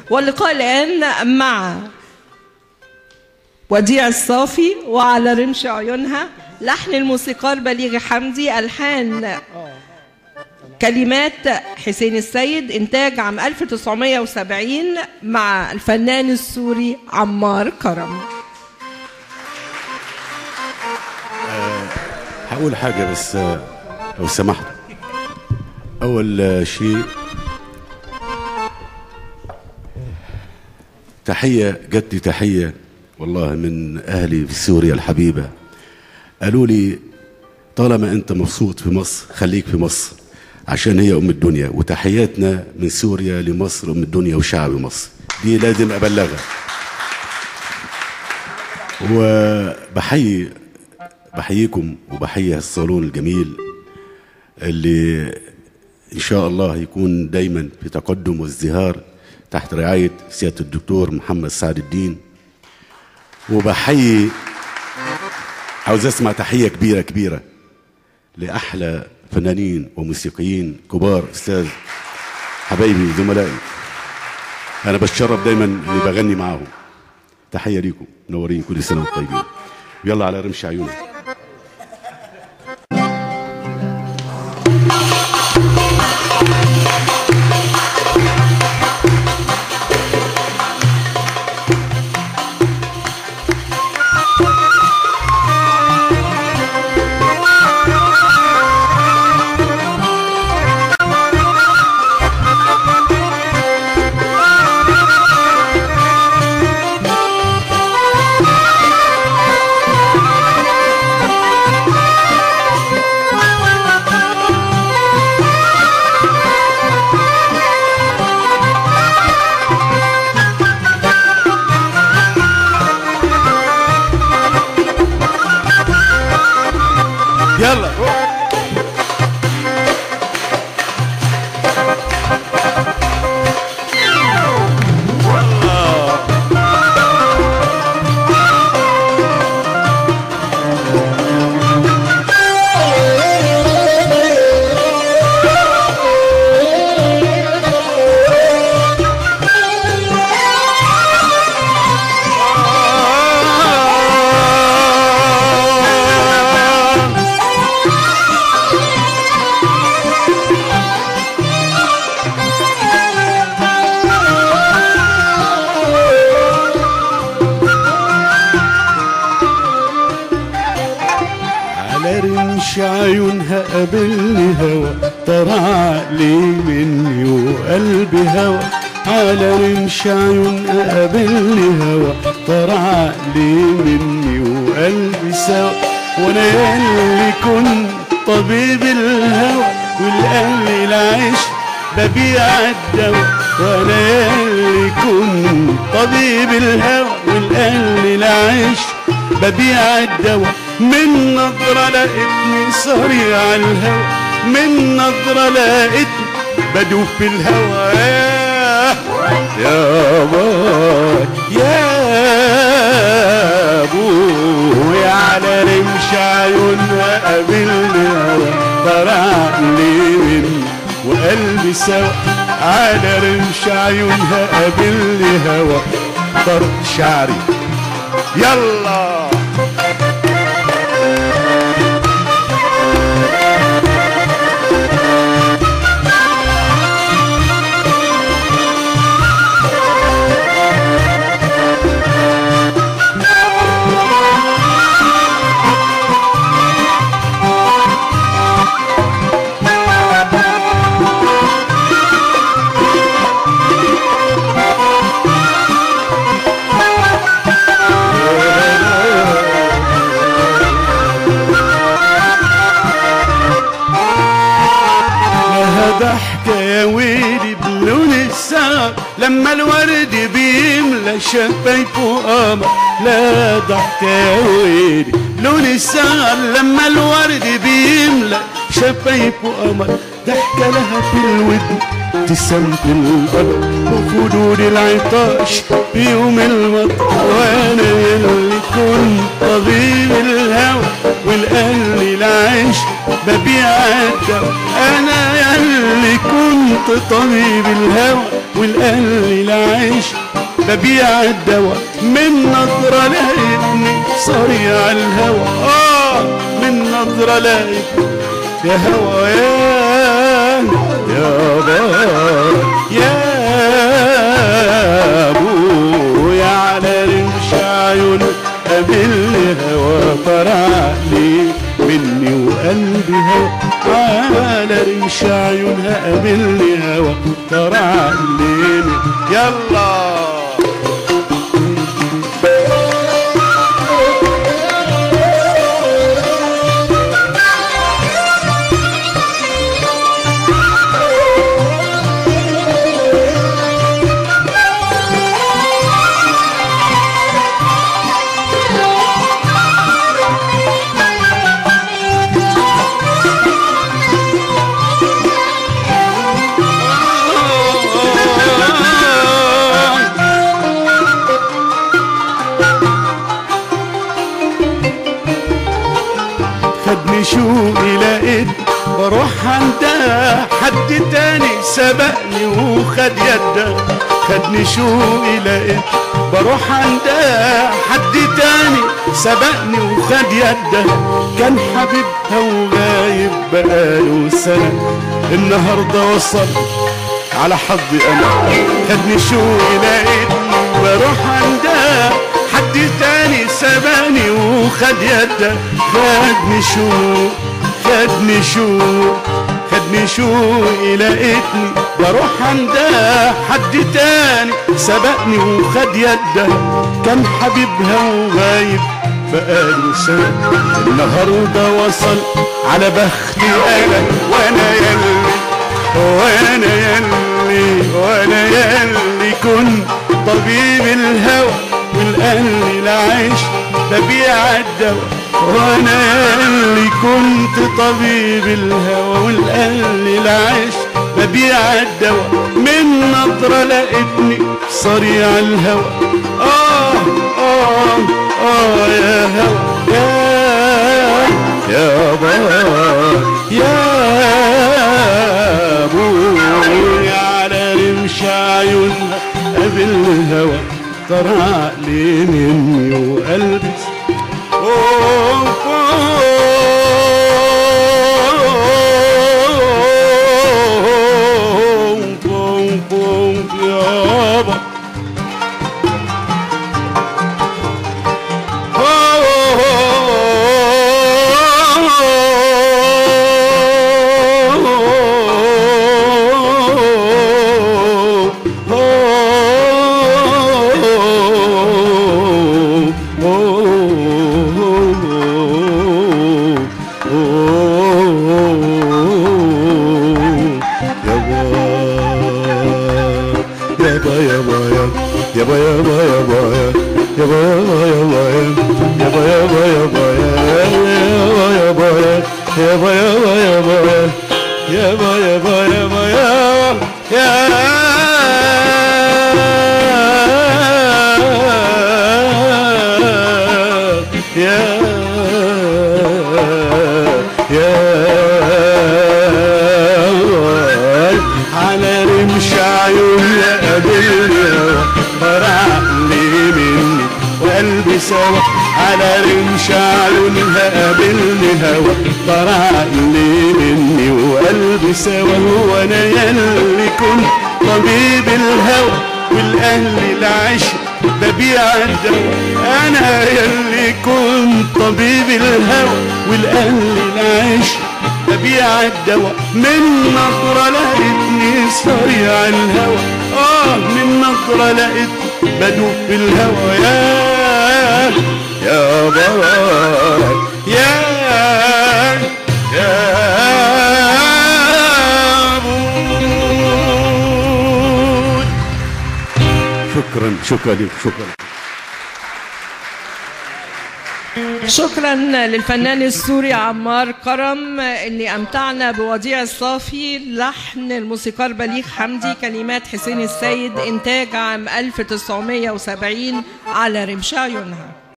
واللقاء الآن مع وديع الصافي وعلى رمش عيونها لحن الموسيقار بليغ حمدي ألحان كلمات حسين السيد إنتاج عام 1970 مع الفنان السوري عمار كرم هقول حاجة بس آه، لو سمحت أول آه، شيء تحية جت لي تحية والله من أهلي في سوريا الحبيبة قالوا لي طالما أنت مبسوط في مصر خليك في مصر عشان هي أم الدنيا وتحياتنا من سوريا لمصر أم الدنيا وشعب مصر دي لازم أبلغها وبحيي بحييكم وبحيي الصالون الجميل اللي ان شاء الله يكون دايما في تقدم وازدهار تحت رعايه سياده الدكتور محمد سعد الدين وبحيي عاوز اسمع تحيه كبيره كبيره لاحلى فنانين وموسيقيين كبار استاذ حبايبي زملائي انا بتشرف دايما اني بغني معاهم تحيه ليكم منورين كل سنه وانتم طيبين يلا على رمش عيونك يلا على رمش عيونها قابلني هوا طرى عقلي مني وقلبي هوا على رمش عيونها قابلني هوا طرى عقلي مني وقلبي سوا وانا ياللي كنت طبيب الهوى والقلب العيش ببيع الدواء وانا ياللي كنت طبيب الهوى والقلب العيش ببيع الدواء من نظرة لقيتني صريع الهوى من نظرة لقيتني بدوب في الهوى يا باي يا ابوي على رمش عيونها قابلني هوا طلعني من وقلبي سوا على رمش عيونها قابلني هوا طرق شعري يلا لها ضحكة يا ويلي بلون السهر لما الورد بيملى شفايفه قمر لا ضحكة يا ويلي بلون السهر لما الورد بيملى شفايفه قمر ضحكة لها في الودن ابتسامة القلب وخدود العطاش في يوم المطر وانا يلي كنت طبيب الهوى والقلب العيش ببيع الدواء انا يلي كنت طبيب الهوى والقلب العيش العيش ببيع الدواء من نظرة لقيتني صريع الهوى آه من نظرة لقيتني يا هوى يا يا بار يا ابويا على رمش عيونه قابلني هوا طرع لي مني وقلبي هوا على رمش عيونها قابلني هوا طرع لي يلا خدني شوقي لقيت بروح عند حد تاني سبقني وخد يده خدني شوقي لقيت بروح عند حد تاني سبقني وخد يده كان حبيبها وغايب بقاله سنة النهارده وصل على حظي انا خدني شوقي لقيتني بروح عندها حد تاني سبقني وخد يده خدني شوق خدني شوق خدني شوقي لقيتني بروح عندها حد تاني سبقني وخد يده كان حبيبها وغايب بقاله سنة النهارده وصل على بختي انا وانا يلي وانا يلي وانا يلي كنت طبيب الهوى والقلب العيش ببيع الدواء وانا يلي كنت طبيب الهوى والقلب العيش ببيع الدواء من نظرة لقيتني صريع الهوى آه آه آه يا هوى يا يا بار يا ابويا على رمش عيونها قبل الهوى طرع لي مني وقلبي أوه أوه أوه أوه يابا يابا يابا يابا يابا يابا يابا يابا يابا يابا يابا يابا يابا يابا يابا يابا يابا يابا يا يا على رمش عيوني قابلني فرع لي مني وقلبي سوا على رمش عيونها قابلني هوا طرع لي مني وقلبي سوا هو انا يلي كنت طبيب الهوى والاهل العشق ببيع الدواء انا يلي كنت طبيب الهوى والاهل العشق ببيع الدواء من نظرة لقيتني صريع الهوى اه من نظرة لقيت بدوب في الهوى يا يا برار يا يا أبوي شكرا شكرا لك شكرا شكرا للفنان السوري عمار كرم اللي امتعنا بوديع الصافي لحن الموسيقار بليغ حمدي كلمات حسين السيد انتاج عام 1970 على رمش عيونها